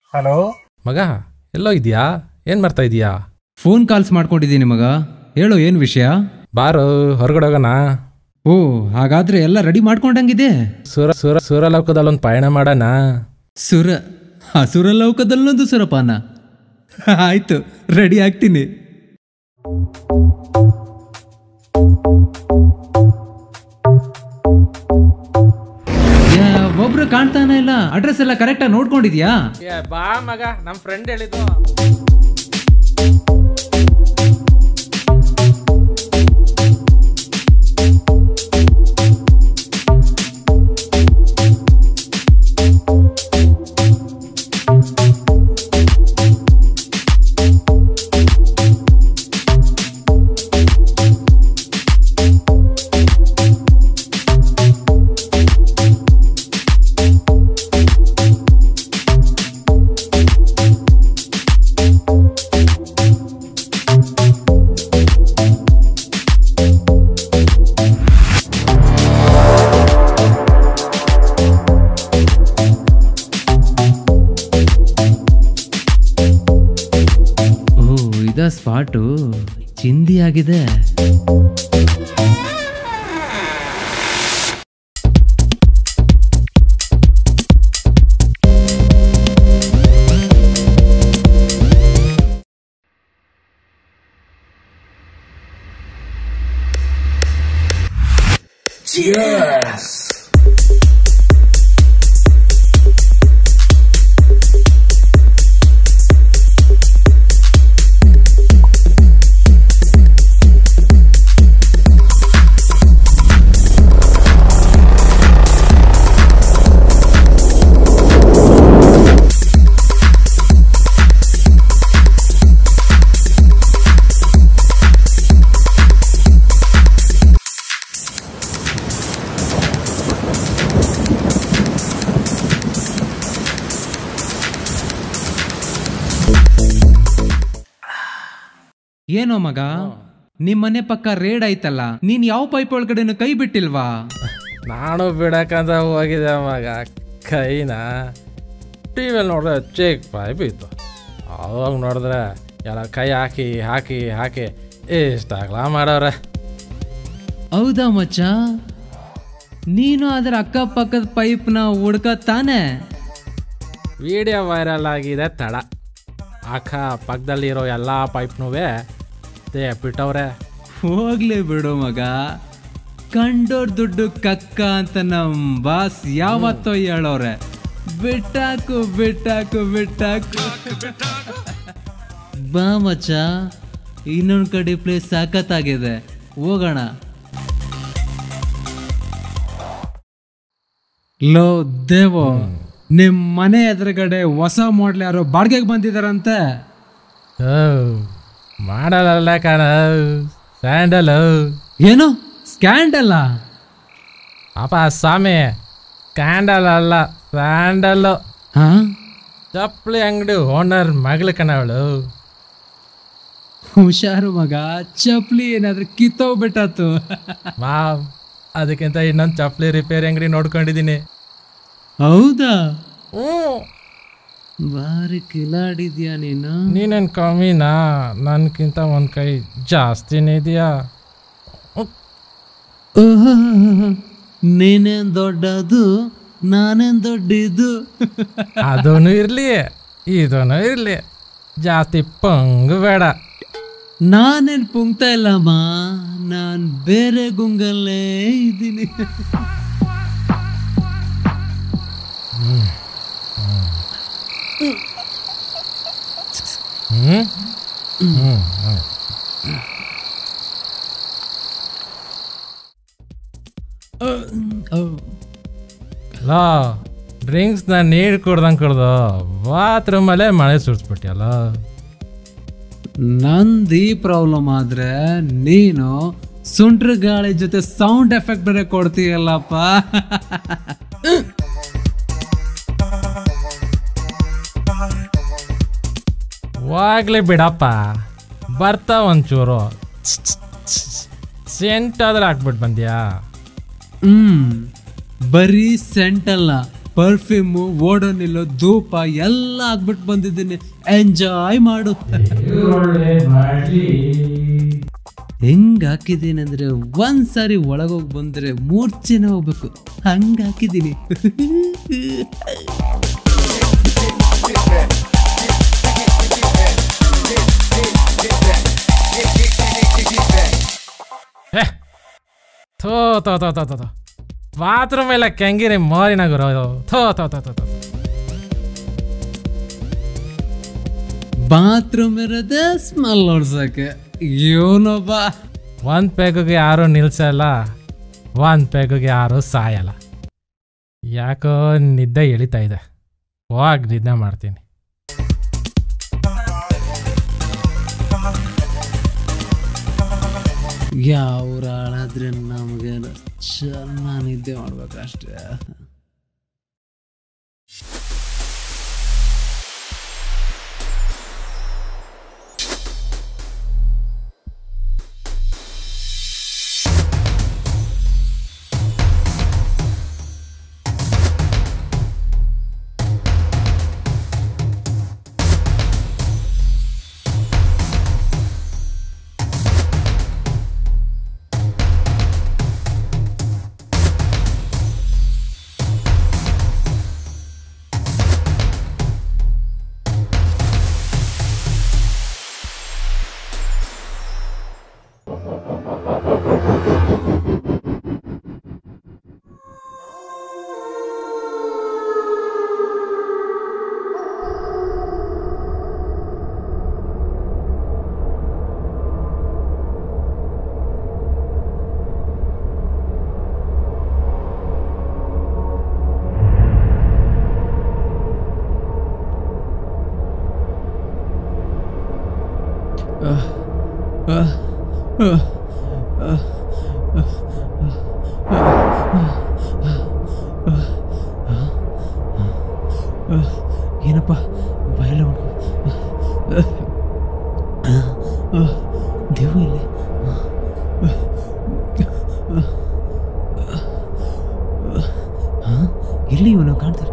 Hello ಮಗ ಎಲ್ಲೋ ಇದೆಯಾ ಏನು ಮಾಡ್ತಾ ಇದೀಯಾ ಫೋನ್ ಕಾಲ್ಸ್ ಮಾಡ್ಕೊಂಡಿದ್ದೀನಿ ಮಗ ಹೇಳು ಏನು ವಿಷಯ ಬಾರು ಹೊರಗಡೆ ಹೋಗೋಣ ಓ ಹಾಗಾದ್ರೆ ಎಲ್ಲ ರೆಡಿ ಮಾಡ್ಕೊಂಡಂಗಿದೆ ಸುರ ಸುರ ಸುರಲೋಕದಲ್ಲಿ ಒಂದು ಪಯಣ ಮಾಡೋಣ ಸುರ ಹಸುರ ಲೌಕದಲ್ಲೊಂದು ಸುರಪಾನ ಆಯ್ತು ರೆಡಿ ಆಗ್ತೀನಿ ಯಾ, ಒಬ್ರು ಕಾಣ್ತಾನೆ ಇಲ್ಲ ಅಡ್ರೆಸ್ ಎಲ್ಲ ಕರೆಕ್ಟಾಗಿ ನೋಡ್ಕೊಂಡಿದ್ಯಾ ಬಾ ಮಗ ನಮ್ಮ ಫ್ರೆಂಡ್ ಹೇಳಿದ್ದು ಓ ಇದ ಸ್ಪಾಟು ಚಿಂದಿ ಆಗಿದೆ ಏನೋ ಮಗ ನಿಮ್ ಮನೆ ಪಕ್ಕ ರೇಡ್ ಆಯ್ತಲ್ಲ ನೀನ್ ಯಾವ ಪೈಪ್ ಒಳಗಡೆನು ಕೈ ಬಿಟ್ಟಿಲ್ವಾ ನಾನು ಬಿಡಕ್ಕಂತ ಹೋಗಿದ್ದೆ ಮಗ ಕೈನ ಟಿ ವಿಯಲ್ಲಿ ನೋಡಿದ್ರೆ ಚೇಕ್ ಪೈಪ್ ಇತ್ತು ಅವಾಗ ನೋಡಿದ್ರೆ ಎಲ್ಲ ಕೈ ಹಾಕಿ ಹಾಕಿ ಹಾಕಿ ಇಷ್ಟಾಗ್ಲ ಮಾಡವ್ರೆ ಹೌದಾ ಮಚ್ಚ ನೀನು ಅದರ ಅಕ್ಕಪಕ್ಕದ ಪೈಪ್ನ ಹುಡ್ಕ ತಾನೆ ವಿಡಿಯೋ ವೈರಲ್ ಆಗಿದೆ ತಡ ಅಕ್ಕ ಪಕ್ಕದಲ್ಲಿರೋ ಎಲ್ಲ ಪೈಪ್ನೂ ದೇ ಬಿಟ್ಟವ್ರೆ ಹೋಗ್ಲಿ ಬಿಡು ಮಗ ಕಂಡೋರ್ ದುಡ್ಡು ಕಕ್ಕ ಅಂತ ನಮ್ ಬಾಸ್ ಯಾವತ್ತೋ ಹೇಳೋರೆ ಬಿಟ್ಟಾಕು ಬಿಟ್ಟಾಕು ಬಿಟ್ಟಾಕು ಬಾ ಮಚ್ಚ ಇನ್ನೊಂದ್ ಕಡೆ ಪ್ಲೇಸ್ ಸಾಕತ್ತಾಗಿದೆ ಹೋಗೋಣ ಲೋ ದೇವೋ ನಿಮ್ ಮನೆ ಎದುರುಗಡೆ ಹೊಸ ಮಾಡ್ಲ್ ಯಾರೋ ಬಾಡಿಗೆಗೆ ಬಂದಿದಾರಂತೆ ಮಾಡಲ್ಲ ಕಣ ಸ್ಯಾಂಡಲ್ ಏನು ಸ್ಕ್ಯಾಂಡಲ್ಲ ಅಪ್ಪ ಸ್ವಾಮಿ ಕ್ಯಾಂಡಲ್ ಅಲ್ಲ ಸ್ಯಾಂಡಲ್ಲು ಹಾ ಚಪ್ಪಲಿ ಅಂಗಡಿ ಓನರ್ ಮಗಳು ಕಣ ಅವಳು ಹುಷಾರು ಮಗ ಚಪ್ಲಿ ಏನಾದ್ರೂ ಕಿತ್ತೋಗ್ಬಿಟ್ಟಾತು ಮಾವ್ ಅದಕ್ಕಿಂತ ಇನ್ನೊಂದು ಚಪ್ಪಲಿ ರಿಪೇರಿ ಅಂಗಡಿ ನೋಡ್ಕೊಂಡಿದ್ದೀನಿ ಹೌದಾ ಹ್ಞೂ ಬಾರಿ ಕಿಲಾಡಿದ್ಯಾ ನೀನು ನೀನೇನು ಕಮ್ಮಿನಾ ನನ್ಕಿಂತ ಒಂದು ಕೈ ಜಾಸ್ತಿನೇ ಇದೆಯಾ ನೀನೇನ್ ದೊಡ್ಡದು ನಾನೇನ್ ದೊಡ್ಡಿದ್ದು ಅದೂ ಇರಲಿ ಇದೂ ಇರಲಿ ಜಾಸ್ತಿ ಪಂಗು ಬೇಡ ನಾನೇನ್ ಪುಂಕ್ತಾ ಇಲ್ಲಮ್ಮ ನಾನ್ ಬೇರೆ ಗುಂಗಲ್ಲೇ ಇದ್ದೀನಿ ಹ್ಞೂ ಹ್ಞೂ ಲಾ ಡ್ರಿಂಕ್ಸ್ನ ನೀರು ಕುಡ್ದಂಗೆ ಕುಡ್ದು ಬಾತ್ರೂಮಲ್ಲೇ ಮಳೆ ಸುರಿಸ್ಬಿಟ್ಟಿಯಲ್ಲ ನಂದು ಈ ಪ್ರಾಬ್ಲಮ್ ಆದ್ರೆ ನೀನು ಸುಂಟ್ರ ಗಾಳಿ ಜೊತೆ ಸೌಂಡ್ ಎಫೆಕ್ಟ್ ಬೇರೆ ಕೊಡ್ತೀಯಲ್ಲಪ್ಪ ವಾಗ್ಲಿ ಬಿಡಪ್ಪ ಬರ್ತಾ ಒಂಚೂರು ಸೆಂಟ್ ಆದ್ರೆ ಹಾಕ್ಬಿಟ್ಟು ಬಂದ್ಯಾ ಹ್ಮ್ ಬರೀ ಸೆಂಟ್ ಅಲ್ಲ ಪರ್ಫ್ಯೂಮು ಓಡೋನಿಲ್ಲೋ ಧೂಪ ಎಲ್ಲ ಹಾಕ್ಬಿಟ್ಟು ಬಂದಿದ್ದೀನಿ ಎಂಜಾಯ್ ಮಾಡು ಹೆಂಗ್ ಹಾಕಿದ್ದೀನಿ ಅಂದ್ರೆ ಒಂದ್ಸಾರಿ ಒಳಗೋಗಿ ಬಂದ್ರೆ ಮೂರ್ಛೆನ ಹೋಗ್ಬೇಕು ಹಂಗ ಹಾಕಿದ್ದೀನಿ ಥೋ ಥೋ ಥೋ ಥೋ ಥೋ ಥೋ ಬಾತ್ರೂಮ್ ಎಲ್ಲ ಕೆಂಗಿರಿ ಮೋರಿನ ಗುರು ಇದು ಥೋ ಥೋ ಥೋ ಥೋ ಥೋ ಬಾತ್ರೂಮ್ ಇರೋದೇ ಸ್ಮೆಲ್ ನೋಡ್ಸಕ್ಕೆ ಇವನೊಬ್ಬ ಒಂದು ಪೆಗ್ಗಿಗೆ ಯಾರೂ ನಿಲ್ಸಲ್ಲ ಒಂದು ಪೆಗ್ಗಿಗೆ ಯಾರೂ ಸಾಯಲ್ಲ ಯಾಕೋ ನಿದ್ದೆ ಎಳಿತಾ ಇದೆ ಹೋಗಿ ನಿದ್ದೆ ಮಾಡ್ತೀನಿ ಯಾವ ಹಾಳಾದ್ರೆ ನಮಗೆ ಚೆನ್ನಾಗಿ ನಿದ್ದೆ ಮಾಡ್ಬೇಕಷ್ಟೇ ಏನಪ್ಪ ಬಾಯಲ್ಲ ದೇವ ಇಲ್ಲಿ ಎಲ್ಲಿ ಇವನು ಕಾಣ್ತಾರೆ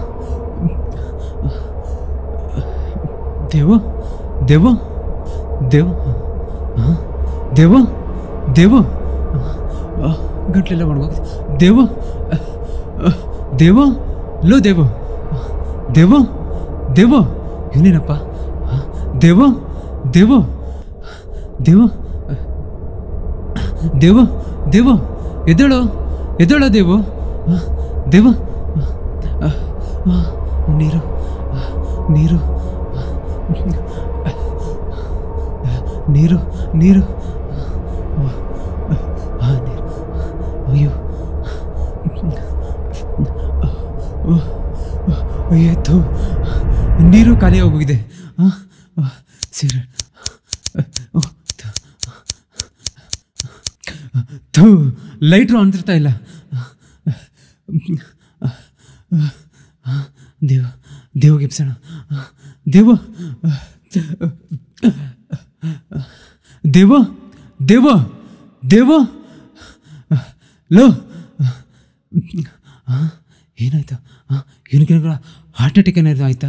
ದೇವ ದೇವ ದೇವ ಆ, ದೇವ ದೇವ ಆ, ಗಂಟ್ಲೆಲ್ಲ ಒಣಗೋಗಿದೆ ದೇವ ಆ, ದೇವ ಲೋ ದೇವ ದೇವ ದೇವ ಇವನೇನಪ್ಪ ಆ, ದೇವ ದೇವ ದೇವ ದೇವ ದೇವ ಎದ್ದೇಳೋ ಎದ್ದೇಳೋ ದೇವ ಆ, ದೇವ ಆ, ಆ, ನೀರು ಆ, ನೀರು ನೀರು ನೀರು ಆ, ನೀರು ಅಯ್ಯೋ ಅಯ್ಯೋ ನೀರು ಖಾಲಿ ಹೋಗಿದೆ ಆ, ಆ, ಸೀರೆ ಓ, ಥು. ಥೂ ಲೈಟ್ರು ಅಂತಿರ್ತಾ ಇಲ್ಲ ದೇವ ದೇವ ಗಿಪ್ಸಣ ದೇವ ದೇವ ದೇವ ದೇವ ಲೋ ಆ, ಏನಾಯ್ತು ಏನಕ್ಕೆ ಹಾರ್ಟ್ ಅಟ್ಯಾಕ್ ಏನಾಯ್ತು ಆಯ್ತಾ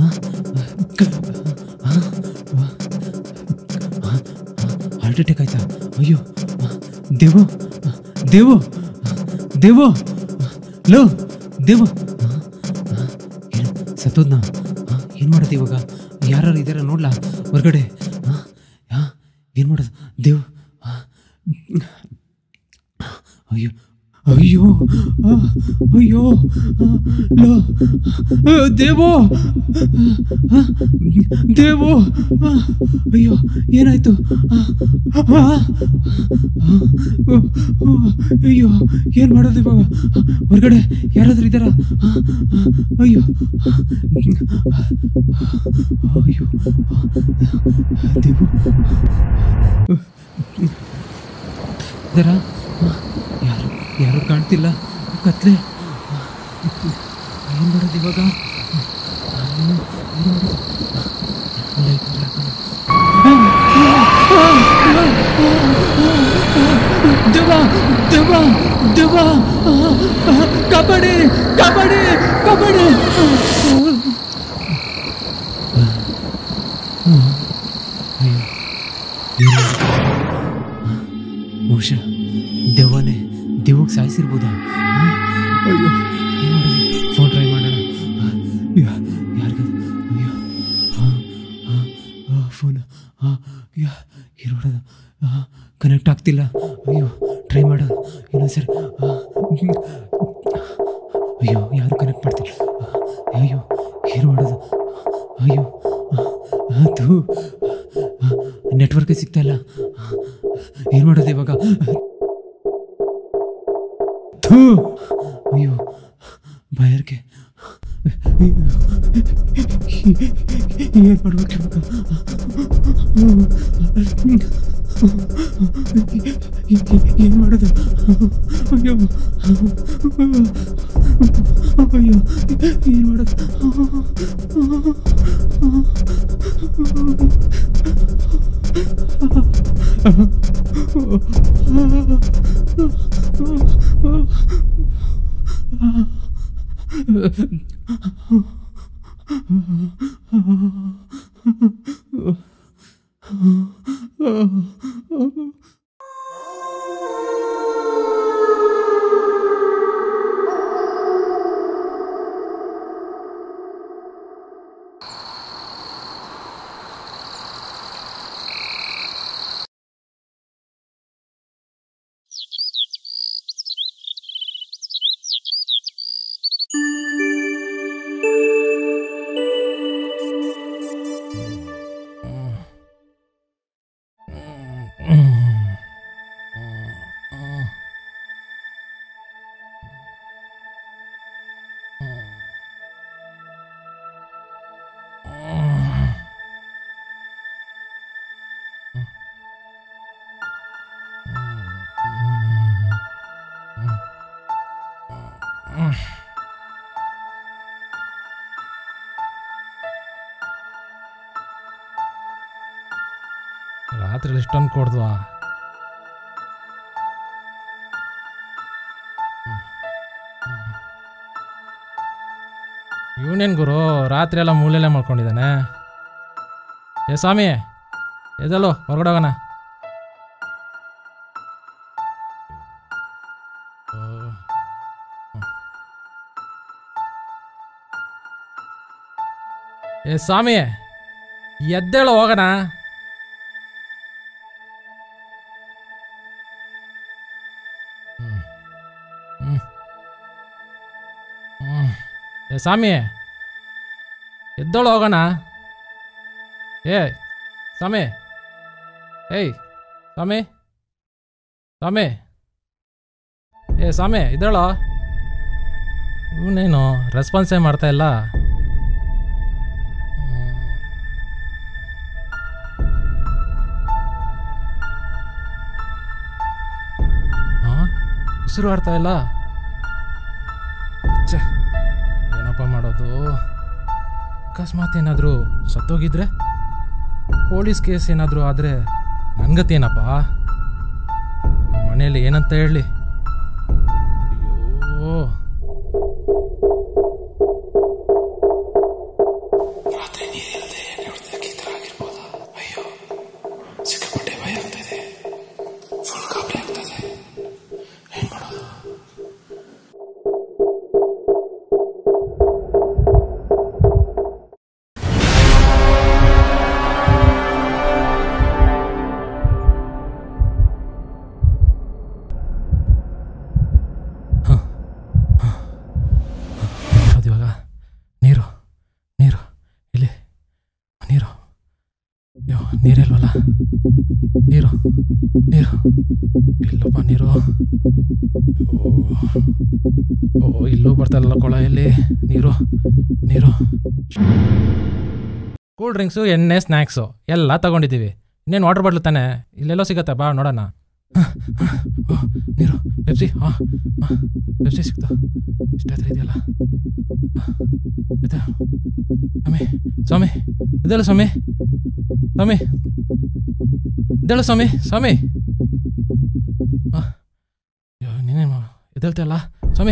ಹಾರ್ಟ್ ಅಟ್ಯಾಕ್ ಆಯ್ತಾ ಅಯ್ಯೋ ಆ, ದೇವ ಆ, ದೇವ ಆ, ದೇವ ಆ, ಲೋ ದೇವ ಆ, ಆ, ಏನು ಸತ್ತೋದ್ನ ಏನು ಮಾಡೋದು ಇವಾಗ ಯಾರು ಇದಾರ ನೋಡ್ಲಾ ಹೊರಗಡೆ ಏನು ಮಾಡೋದು ದೇವ್ ಆ, ಅಯ್ಯೋ ಅಯ್ಯೋ ಆ, ಅಯ್ಯೋ ಆ, ಲೋ ಆ, ದೇವೋ ಆ, ದೇವೋ ಆ, ಅಯ್ಯೋ ಏನಾಯ್ತು ಆ, ಆ, ಆ, ಅಯ್ಯೋ ಏನು ಮಾಡೋದು ಇವಾಗ ಹೊರಗಡೆ ಯಾರಾದ್ರೂ ಇದ್ದಾರ ಅಯ್ಯೋ ಅಯ್ಯೋ ದೇವು ಇದರ ಯಾರು ಯಾರು ಕಾಣ್ತಿಲ್ಲ ಕತ್ಲೆ ಏನು ಮಾಡೋದು ಇವಾಗ ಏನು ಮಾಡೋದು ಲೈಟ್ ದೇವ ದೇವ ದೇವ ಕಾಪಾಡಿ ಕಾಪಾಡಿ ಕಾಪಾಡಿ ಬಹುಶಃ ದೆವ್ವನೇ ದೆವ್ವಕ್ಕೆ ಸಾಯಿಸಿರ್ಬೋದಾ ಅಯ್ಯೋ ಏನ್ ಮಾಡೋದು ಫೋನ್ ಟ್ರೈ ಮಾಡೋಣ ಯಾರಿಗ ಅಯ್ಯೋ ಫೋನ್ ಏನು ಮಾಡೋದು ಕನೆಕ್ಟ್ ಆಗ್ತಿಲ್ಲ ಅಯ್ಯೋ ಟ್ರೈ ಮಾಡೋದು ಇನ್ನೊಂದು ಸರಿ ಅಯ್ಯೋ ಯಾರು ಕನೆಕ್ಟ್ ಮಾಡ್ತಿಲ್ಲ ಅಯ್ಯೋ ಏನು ಮಾಡೋದು ಅಯ್ಯೋ ಅದು ನೆಟ್ವರ್ಕ್ ಸಿಗ್ತಾ ಇಲ್ಲ ಏನು ಮಾಡೋದು ಇವಾಗ ಥೂ ಅಯ್ಯೋ ಬಾಯರ್ಕೆ ಏನು ಮಾಡ್ಬೇಕು ಇವಾಗ ಏನು ಮಾಡೋದು ಅಯ್ಯೋ ಅಯ್ಯೋ ಏನು ಮಾಡೋದು ರಾತ್ರಿ ಇಷ್ಟೊಂದು ಕೊಡ್ದ್ವಾ ಇವನೇನು ಗುರು ರಾತ್ರಿ ಎಲ್ಲ ಮೂಲೆಯಲ್ಲೇ ಮಾಡ್ಕೊಂಡಿದ್ದಾನೆ ಏ ಸ್ವಾಮಿ ಎದಲ್ಲೋ ಹೊರಗಡೆ ಹೋಗೋಣ ಏ ಸ್ವಾಮಿ ಎದ್ದೇಳು ಹೋಗೋಣ ಹ್ಮ್. ಹ್ಮ್. ಏ ಸ್ವಾಮಿ ಎದ್ದೋಳು ಹೋಗೋಣ ಏ ಸ್ವಾಮಿ ಏಯ್ ಸ್ವಾಮಿ ಸ್ವಾಮಿ ಏ ಸ್ವಾಮಿ ಇದ್ದೋಳು ಇವನೇನು ರೆಸ್ಪಾನ್ಸೇ ಮಾಡ್ತಾ ಇಲ್ಲ ಹ್ಮ್. ಹಾ ಉಸಿರು ಆಡ್ತಾ ಇಲ್ಲ ಛೆ, ಏನಪ್ಪ ಮಾಡೋದು ಅಕಸ್ಮಾತ್ ಏನಾದರೂ ಸತ್ತೋಗಿದ್ರೆ ಪೊಲೀಸ್ ಕೇಸ್ ಏನಾದರೂ ಆದರೆ ನನ್ಗತಿ ಏನಪ್ಪ ಮನೆಯಲ್ಲಿ ಏನಂತ ಹೇಳಲಿ ಅಯ್ಯೋ ಅದು ಇವಾಗ ನೀರು ನೀರು ಇಲ್ಲಿ ನೀರು ಅಯ್ಯೋ ನೀರಿಲ್ವಲ್ಲ ನೀರು ನೀರು ಇಲ್ಲಪ್ಪ ನೀರು ಓ ಓ ಇಲ್ಲೂ ಬರ್ತಾರಲ್ಲ ಕೊಳ ಇಲ್ಲಿ ನೀರು ನೀರು ಕೂಲ್ ಡ್ರಿಂಕ್ಸು ಎಣ್ಣೆ ಸ್ನ್ಯಾಕ್ಸು ಎಲ್ಲ ತಗೊಂಡಿದ್ದೀವಿ ಇನ್ನೇನು ವಾಟರ್ ಬಾಟ್ಲು ತಾನೆ ಇಲ್ಲೆಲ್ಲೋ ಸಿಗತ್ತೆ ಬಾ ನೋಡೋಣ ಓ, ನೀರು ಪೆಪ್ಸಿ ಹಾಂ ಪೆಪ್ಸಿ ಸಿಕ್ತು ಇಷ್ಟಾದ್ರೆ ಇದೆಯಲ್ಲ ಇದೆ ಸ್ವಾಮಿ ಸ್ವಾಮಿ ಇದೆಲ್ಲ ಸ್ವಾಮಿ ಸ್ವಾಮಿ ಇದೆಲ್ಲ ಸ್ವಾಮಿ ಸ್ವಾಮಿ ಎದ್ದೇಳ್ತಲ್ಲ ಸ್ವಾಮಿ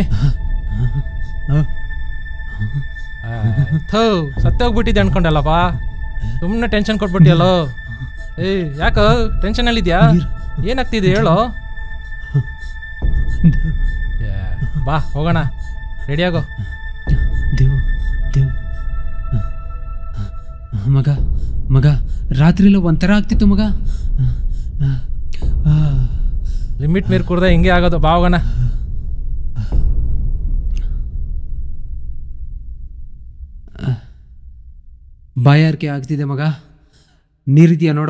ಥೂ ಸತ್ತೆ ಹೋಗ್ಬಿಟ್ಟಿದ್ದೆ ಅನ್ಕೊಂಡಲ್ಲಪ್ಪ ಸುಮ್ಮನೆ ಟೆನ್ಷನ್ ಕೊಟ್ಬಿಟ್ಟಿಯಲ್ಲೋ ಏಯ್ ಯಾಕೋ ಟೆನ್ಷನಲ್ಲಿದ್ಯಾ ಏನಾಗ್ತಿದೆ ಹೇಳು ಏ, ಬಾ ಹೋಗೋಣ ರೆಡಿಯಾಗೋ ದೇವು ದೇವು ಮಗ ಮಗ ರಾತ್ರಿలో ಒಂಥರ ಆಗ್ತಿತ್ತು ಮಗ ಆ, ಲಿಮಿಟ್ ಮೀರ್ ಕುಡ್ದೆ ಹಿಂಗೆ ಆಗೋದು ಬಾ ಹೋಗೋಣ ಬಾಯಾರಿಕೆ ಆಗ್ತಿದೆ ಮಗ ನೀರಿದೆಯಾ ನೋಡೋ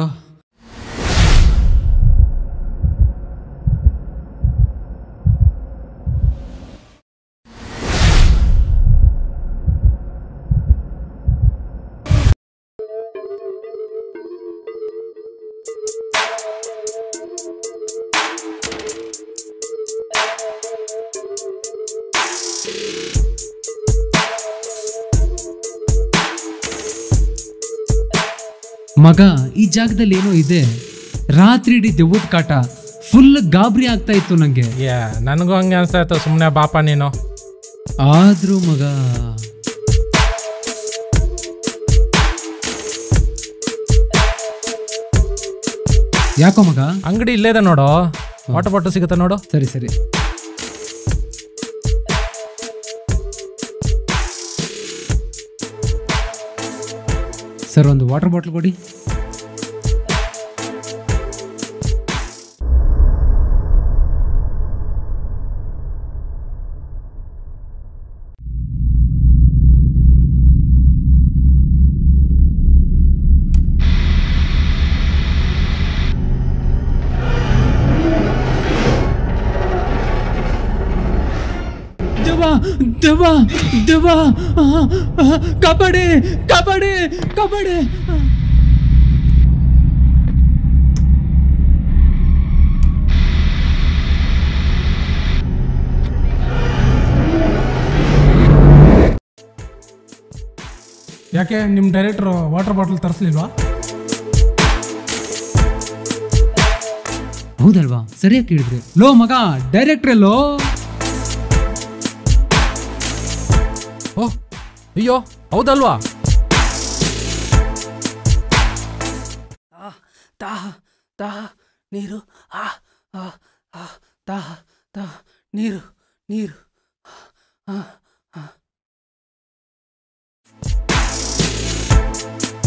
ಮಗ ಈ ಜಾಗದಲ್ಲಿ ಏನೋ ಇದೆ ರಾತ್ರಿ ಇಡೀ ದೆವ್ವದ ಕಾಟ ಫುಲ್ ಗಾಬರಿ ಆಗ್ತಾ ಇತ್ತು ನಂಗೆ ಏ ನನಗೂ ಹಂಗೆ ಅನ್ಸಾಯ್ತು ಸುಮ್ಮನೆ ಬಾಪ ನೀನು ಆದ್ರೂ ಮಗ ಯಾಕೋ ಮಗ ಅಂಗಡಿ ಇಲ್ಲೇದೆ ನೋಡು ವಾಟರ್ ಬಾಟಲ್ ಸಿಗುತ್ತಾ ನೋಡು ಸರಿ ಸರಿ ಸರ್ ಒಂದು ವಾಟರ್ ಬಾಟ್ಲ್ ಕೊಡಿ ದೆವ್ವ ದೆವ್ವ ದೆವ್ವ ಆ, ಆ, ಕಾಪಾಡಿ ಕಾಪಾಡಿ ಕಾಪಾಡಿ ಯಾಕೆ ನಿಮ್ಮ ಡೈರೆಕ್ಟ್ರು ವಾಟರ್ ಬಾಟಲ್ ತರಿಸ್ಲಿಲ್ವಾ ಹೌದಲ್ವಾ ಸರಿಯಾಗಿ ಕೇಳಿದ್ರಿ ಲೋ ಮಗ ಡೈರೆಕ್ಟ್ರ್ ಲೋ ಓ ಅಯ್ಯೋ ಹೌದಲ್ವಾ ದಾಹ ದಾಹ ನೀರು ಆ ಆ ಆ ದಾಹ ದಾಹ ನೀರು ನೀರು ಆ ಆ